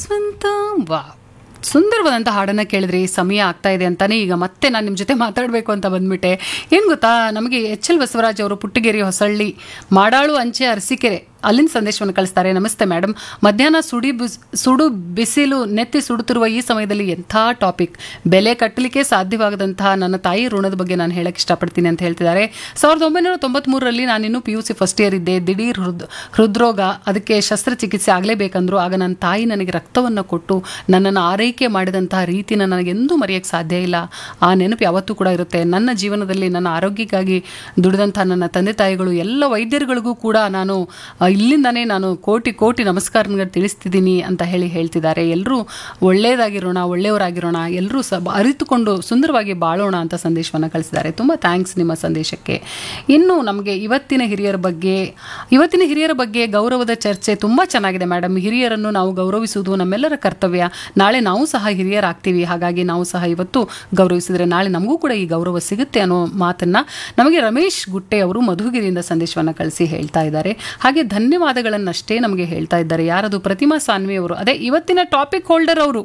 ಯಶವಂತ ವಾ ಸುಂದರವಾದಂಥ ಹಾಡನ್ನು ಕೇಳಿದ್ರಿ ಸಮಯ ಆಗ್ತಾ ಇದೆ ಅಂತಾನೆ ಈಗ ಮತ್ತೆ ನಾನು ನಿಮ್ಮ ಜೊತೆ ಮಾತಾಡಬೇಕು ಅಂತ ಬಂದ್ಬಿಟ್ಟೆ ಏನು ಗೊತ್ತಾ ನಮಗೆ ಎಚ್ ಎಲ್ ಬಸವರಾಜ್ ಅವರು ಪುಟ್ಟಗೇರಿ ಹೊಸಳ್ಳಿ ಮಾಡಾಳು ಅಂಚೆ ಅರಸೀಕೆರೆ ಅಲ್ಲಿಂದ ಸಂದೇಶವನ್ನು ಕಳಿಸ್ತಾರೆ ನಮಸ್ತೆ ಮೇಡಮ್ ಮಧ್ಯಾಹ್ನ ಸುಡಿ ಬಿಸ್ ಸುಡು ಬಿಸಿಲು ನೆತ್ತಿ ಸುಡುತ್ತಿರುವ ಈ ಸಮಯದಲ್ಲಿ ಎಂಥ ಟಾಪಿಕ್ ಬೆಲೆ ಕಟ್ಟಲಿಕ್ಕೆ ಸಾಧ್ಯವಾಗದಂತಹ ನನ್ನ ತಾಯಿ ಋಣದ ಬಗ್ಗೆ ನಾನು ಹೇಳಕ್ಕೆ ಇಷ್ಟಪಡ್ತೀನಿ ಅಂತ ಹೇಳ್ತಿದ್ದಾರೆ ಸಾವಿರದ ಒಂಬೈನೂರ ತೊಂಬತ್ಮೂರರಲ್ಲಿ ನಾನಿನ್ನೂ P U C first year ಇದ್ದೆ ದಿಢೀರ್ ಹೃದ್ ಹೃದ್ರೋಗ ಅದಕ್ಕೆ ಶಸ್ತ್ರಚಿಕಿತ್ಸೆ ಆಗಲೇಬೇಕಂದ್ರು ಆಗ ನನ್ನ ತಾಯಿ ನನಗೆ ರಕ್ತವನ್ನು ಕೊಟ್ಟು ನನ್ನನ್ನು ಆರೈಕೆ ಮಾಡಿದಂತಹ ರೀತಿನ ನನಗೆಂದೂ ಮರೆಯೋಕ್ಕೆ ಸಾಧ್ಯ ಇಲ್ಲ ಆ ನೆನಪು ಯಾವತ್ತೂ ಕೂಡ ಇರುತ್ತೆ ನನ್ನ ಜೀವನದಲ್ಲಿ ನನ್ನ ಆರೋಗ್ಯಕ್ಕಾಗಿ ದುಡಿದಂಥ ನನ್ನ ತಂದೆ ತಾಯಿಗಳು ಎಲ್ಲ ವೈದ್ಯರುಗಳಿಗೂ ಕೂಡ ನಾನು ಆ, ಇಲ್ಲಿಂದಾನೇ ನಾನು ಕೋಟಿ ಕೋಟಿ ನಮಸ್ಕಾರಗಳು ತಿಳಿಸ್ತಿದ್ದೀನಿ ಅಂತ ಹೇಳಿ ಹೇಳ್ತಿದ್ದಾರೆ ಎಲ್ಲರೂ ಒಳ್ಳೆಯದಾಗಿರೋಣ ಒಳ್ಳೆಯವರಾಗಿರೋಣ ಎಲ್ಲರೂ ಸ ಅರಿತುಕೊಂಡು ಸುಂದರವಾಗಿ ಬಾಳೋಣ ಅಂತ ಸಂದೇಶವನ್ನು ಕಳಿಸಿದ್ದಾರೆ ತುಂಬ ಥ್ಯಾಂಕ್ಸ್ ನಿಮ್ಮ ಸಂದೇಶಕ್ಕೆ ಇನ್ನು ನಮಗೆ ಇವತ್ತಿನ ಹಿರಿಯರ ಬಗ್ಗೆ ಇವತ್ತಿನ ಹಿರಿಯರ ಬಗ್ಗೆ ಗೌರವದ ಚರ್ಚೆ ತುಂಬ ಚೆನ್ನಾಗಿದೆ ಮೇಡಮ್ ಹಿರಿಯರನ್ನು ನಾವು ಗೌರವಿಸುವುದು ನಮ್ಮೆಲ್ಲರ ಕರ್ತವ್ಯ ನಾಳೆ ನಾವು ಸಹ ಹಿರಿಯರಾಗ್ತೀವಿ ಹಾಗಾಗಿ ನಾವು ಸಹ ಇವತ್ತು ಗೌರವಿಸಿದರೆ ನಾಳೆ ನಮಗೂ ಕೂಡ ಈ ಗೌರವ ಸಿಗುತ್ತೆ ಅನ್ನೋ ಮಾತನ್ನ ನಮಗೆ ರಮೇಶ್ ಗುಟ್ಟೆ ಅವರು ಮಧುಗಿರಿಯಿಂದ ಸಂದೇಶವನ್ನು ಕಳಿಸಿ ಹೇಳ್ತಾ ಇದ್ದಾರೆ ಹಾಗೆ ಧನ್ಯವಾದಗಳನ್ನಷ್ಟೇ ನಮಗೆ ಹೇಳ್ತಾ ಇದ್ದಾರೆ ಯಾರದು ಪ್ರತಿಮಾ ಸಾನ್ವಿ ಅವರು ಅದೇ ಇವತ್ತಿನ ಟಾಪಿಕ್ ಹೋಲ್ಡರ್ ಅವರು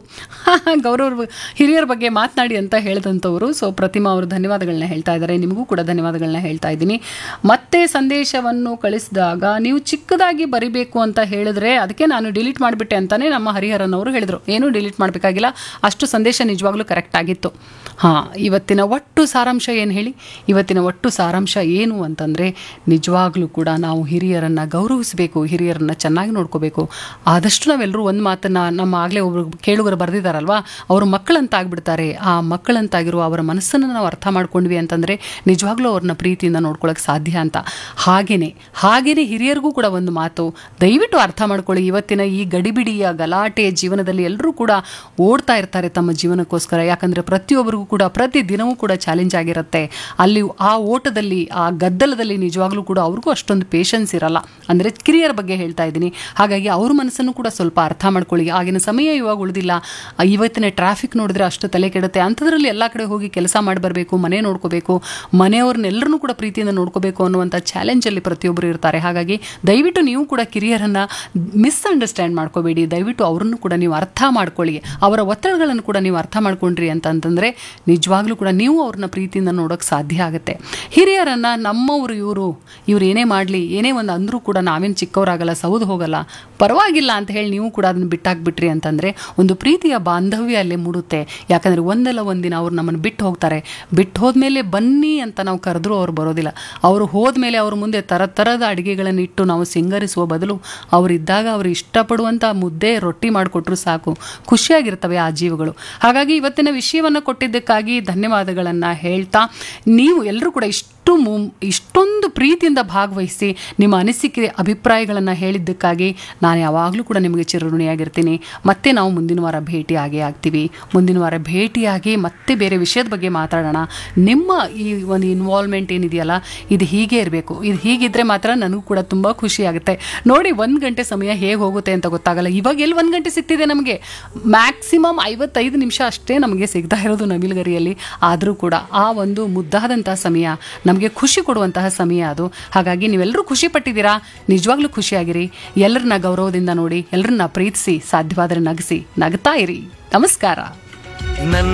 ಗೌರವ ಹಿರಿಯರ ಬಗ್ಗೆ ಮಾತನಾಡಿ ಅಂತ ಹೇಳಿದಂಥವರು ಸೊ ಪ್ರತಿಮಾ ಅವರು ಧನ್ಯವಾದಗಳನ್ನ ಹೇಳ್ತಾ ಇದ್ದಾರೆ ನಿಮಗೂ ಕೂಡ ಧನ್ಯವಾದಗಳನ್ನ ಹೇಳ್ತಾ ಇದ್ದೀನಿ ಮತ್ತೆ ಸಂದೇಶವನ್ನು ಕಳಿಸಿದಾಗ ನೀವು ಚಿಕ್ಕದಾಗಿ ಬರಿಬೇಕು ಅಂತ ಹೇಳಿದ್ರೆ ಅದಕ್ಕೆ ನಾನು ಡಿಲೀಟ್ ಮಾಡಿಬಿಟ್ಟೆ ಅಂತಾನೆ ನಮ್ಮ ಹರಿಹರನ್ ಅವರು ಹೇಳಿದರು ಏನೂ ಡಿಲೀಟ್ ಮಾಡಬೇಕಾಗಿಲ್ಲ ಅಷ್ಟು ಸಂದೇಶ ನಿಜವಾಗ್ಲೂ ಕರೆಕ್ಟ್ ಆಗಿತ್ತು ಹಾಂ ಇವತ್ತಿನ ಒಟ್ಟು ಸಾರಾಂಶ ಏನು ಹೇಳಿ ಇವತ್ತಿನ ಒಟ್ಟು ಸಾರಾಂಶ ಏನು ಅಂತಂದರೆ ನಿಜವಾಗ್ಲೂ ಕೂಡ ನಾವು ಹಿರಿಯರನ್ನು ಗೌರವಿಸಬೇಕು ಹಿರಿಯರನ್ನು ಚೆನ್ನಾಗಿ ನೋಡ್ಕೋಬೇಕು ಆದಷ್ಟು ನಾವೆಲ್ಲರೂ ಒಂದು ಮಾತನ್ನು ನಮ್ಮ ಆಗಲೇ ಒಬ್ರು ಕೇಳುಗರು ಬರೆದಿದ್ದಾರಲ್ವಾ ಅವರು ಮಕ್ಕಳಂತ ಆಗ್ಬಿಡ್ತಾರೆ ಆ ಮಕ್ಕಳಂತಾಗಿರುವ ಅವರ ಮನಸ್ಸನ್ನು ನಾವು ಅರ್ಥ ಮಾಡ್ಕೊಂಡ್ವಿ ಅಂತಂದರೆ ನಿಜವಾಗ್ಲೂ ಅವ್ರನ್ನ ಪ್ರೀತಿಯಿಂದ ನೋಡ್ಕೊಳ್ಳೋಕೆ ಸಾಧ್ಯ ಅಂತ ಹಾಗೇನೆ ಹಾಗೇನೆ ಹಿರಿಯರಿಗೂ ಕೂಡ ಒಂದು ಮಾತು ದಯವಿಟ್ಟು ಅರ್ಥ ಮಾಡ್ಕೊಳ್ಳಿ ಇವತ್ತಿನ ಈ ಗಡಿಬಿಡಿಯ ಗಲಾಟೆ ಜೀವನದಲ್ಲಿ ಎಲ್ಲರೂ ಕೂಡ ಓಡ್ತಾ ಇರ್ತಾರೆ ತಮ್ಮ ಜೀವನಕ್ಕೋಸ್ಕರ ಯಾಕಂದರೆ ಪ್ರತಿಯೊಬ್ಬರಿಗೂ ಕೂಡ ಪ್ರತಿ ದಿನವೂ ಕೂಡ ಚಾಲೆಂಜ್ ಆಗಿರುತ್ತೆ ಅಲ್ಲಿ ಆ ಓಟದಲ್ಲಿ ಆ ಗದ್ದಲದಲ್ಲಿ ನಿಜವಾಗ್ಲೂ ಕೂಡ ಅವ್ರಿಗೂ ಅಷ್ಟೊಂದು ಪೇಷನ್ಸ್ ಇರಲ್ಲ ಅಂದರೆ ಕಿರಿಯರ ಬಗ್ಗೆ ಹೇಳ್ತಾ ಇದ್ದೀನಿ ಹಾಗಾಗಿ ಅವ್ರ ಮನಸ್ಸನ್ನು ಕೂಡ ಸ್ವಲ್ಪ ಅರ್ಥ ಮಾಡ್ಕೊಳ್ಳಿ ಆಗಿನ ಸಮಯ ಇವಾಗ ಉಳಿದಿಲ್ಲ ಆ ಇವತ್ತಿನ ಟ್ರಾಫಿಕ್ ನೋಡಿದ್ರೆ ಅಷ್ಟು ತಲೆ ಕೆಡುತ್ತೆ ಅಂಥದ್ರಲ್ಲಿ ಎಲ್ಲ ಕಡೆ ಹೋಗಿ ಕೆಲಸ ಮಾಡಿ ಬರಬೇಕು ಮನೆ ನೋಡ್ಕೋಬೇಕು ಮನೆಯವ್ರನ್ನೆಲ್ಲರನ್ನೂ ಕೂಡ ಪ್ರೀತಿಯಿಂದ ನೋಡ್ಕೋಬೇಕು ಅನ್ನುವಂಥ ಚಾಲೆಂಜಲ್ಲಿ ಪ್ರತಿಯೊಬ್ಬರು ಇರ್ತಾರೆ ಹಾಗಾಗಿ ದಯವಿಟ್ಟು ನೀವು ಕೂಡ ಕಿರಿಯರನ್ನು ಮಿಸ್ಅಂಡರ್ಸ್ಟ್ಯಾಂಡ್ ಮಾಡ್ಕೋಬೇಡಿ ದಯವಿಟ್ಟು ಅವರನ್ನು ಕೂಡ ನೀವು ಅರ್ಥ ಮಾಡ್ಕೊಳ್ಳಿ ಅವರ ಒತ್ತಡಗಳನ್ನು ಕೂಡ ನೀವು ಅರ್ಥ ಮಾಡ್ಕೊಂಡ್ರಿ ಅಂತಂತಂದರೆ ನಿಜವಾಗ್ಲೂ ಕೂಡ ನೀವು ಅವ್ರನ್ನ ಪ್ರೀತಿಯಿಂದ ನೋಡೋಕೆ ಸಾಧ್ಯ ಆಗುತ್ತೆ ಹಿರಿಯರನ್ನು ನಮ್ಮವರು ಇವರು ಇವ್ರು ಏನೇ ಮಾಡಲಿ ಏನೇ ಒಂದು ಅಂದರೂ ಕೂಡ ನಾವೇನು ಚಿಕ್ಕವರಾಗಲ್ಲ ಸೌದು ಹೋಗಲ್ಲ ಪರವಾಗಿಲ್ಲ ಅಂತ ಹೇಳಿ ನೀವು ಕೂಡ ಅದನ್ನು ಬಿಟ್ಟಾಕ್ಬಿಟ್ರಿ ಅಂತಂದರೆ ಒಂದು ಪ್ರೀತಿಯ ಬಾಂಧವ್ಯ ಅಲ್ಲೇ ಮೂಡುತ್ತೆ ಯಾಕಂದರೆ ಒಂದಲ್ಲ ಒಂದಿನ ಅವ್ರು ನಮ್ಮನ್ನು ಬಿಟ್ಟು ಹೋಗ್ತಾರೆ ಬಿಟ್ಟು ಹೋದ್ಮೇಲೆ ಬನ್ನಿ ಅಂತ ನಾವು ಕರೆದ್ರೂ ಅವ್ರು ಬರೋದಿಲ್ಲ ಅವರು ಹೋದ್ಮೇಲೆ ಅವ್ರ ಮುಂದೆ ಥರ ಥರದ ಅಡುಗೆಗಳನ್ನು ಇಟ್ಟು ನಾವು ಸಿಂಗರಿಸುವ ಬದಲು ಅವರಿದ್ದಾಗ ಅವರು ಇಷ್ಟಪಡುವಂಥ ಮುದ್ದೆ ರೊಟ್ಟಿ ಮಾಡಿಕೊಟ್ರು ಸಾಕು ಖುಷಿಯಾಗಿರ್ತವೆ ಆ ಜೀವಗಳು ಹಾಗಾಗಿ ಇವತ್ತಿನ ವಿಷಯವನ್ನು ಕೊಟ್ಟಿದ್ದಕ್ಕಾಗಿ ಧನ್ಯವಾದಗಳನ್ನು ಹೇಳ್ತಾ ನೀವು ಎಲ್ಲರೂ ಕೂಡ ಇಷ್ಟು ಮು ಇಷ್ಟೊಂದು ಪ್ರೀತಿಯಿಂದ ಭಾಗವಹಿಸಿ ನಿಮ್ಮ ಅನಿಸಿಕೆ ಅಭಿಪ್ರಾಯಗಳನ್ನು ಹೇಳಿದ್ದಕ್ಕಾಗಿ ನಾನು ಯಾವಾಗಲೂ ಕೂಡ ನಿಮಗೆ ಚಿರಋಣಿಯಾಗಿರ್ತೀನಿ ಮತ್ತೆ ನಾವು ಮುಂದಿನ ವಾರ ಭೇಟಿ ಆಗೇ ಆಗ್ತೀವಿ ಮುಂದಿನ ವಾರ ಭೇಟಿಯಾಗಿ ಮತ್ತೆ ಬೇರೆ ವಿಷಯದ ಬಗ್ಗೆ ಮಾತಾಡೋಣ ನಿಮ್ಮ ಈ ಒಂದು ಇನ್ವಾಲ್ವ್ಮೆಂಟ್ ಏನಿದೆಯಲ್ಲ ಇದು ಹೀಗೆ ಇರಬೇಕು ಇದು ಹೀಗಿದ್ರೆ ಮಾತ್ರ ನನಗೂ ಕೂಡ ತುಂಬ ಖುಷಿ ಆಗುತ್ತೆ ನೋಡಿ ಒಂದು ಗಂಟೆ ಸಮಯ ಹೇಗೆ ಹೋಗುತ್ತೆ ಅಂತ ಗೊತ್ತಾಗಲ್ಲ ಇವಾಗ ಎಲ್ಲಿ ಒಂದು ಗಂಟೆ ಸಿಗ್ತಿದೆ ನಮಗೆ ಮ್ಯಾಕ್ಸಿಮಮ್ ಐವತ್ತೈದು ನಿಮಿಷ ಅಷ್ಟೇ ನಮಗೆ ಸಿಗ್ತಾ ಇರೋದು ನವಿಲುಗರಿಯಲ್ಲಿ ಆದರೂ ಕೂಡ ಆ ಒಂದು ಮುದ್ದಾದಂತಹ ಸಮಯ ನಮಗೆ ಖುಷಿ ಕೊಡುವಂತಹ ಸಮಯ ಅದು ಹಾಗಾಗಿ ನೀವೆಲ್ಲರೂ ಖುಷಿ ಪಟ್ಟಿದ್ದೀರಾ ನಿಜವಾಗ್ಲೂ ಖುಷಿಯಾಗಿರಿ ಎಲ್ಲರನ್ನ ಗೌರವದಿಂದ ನೋಡಿ ಎಲ್ಲರನ್ನ ಪ್ರೀತಿಸಿ ಸಾಧ್ಯವಾದರೆ ನಗಿಸಿ ನಗ್ತಾ ಇರಿ ನಮಸ್ಕಾರ ನನ್ನ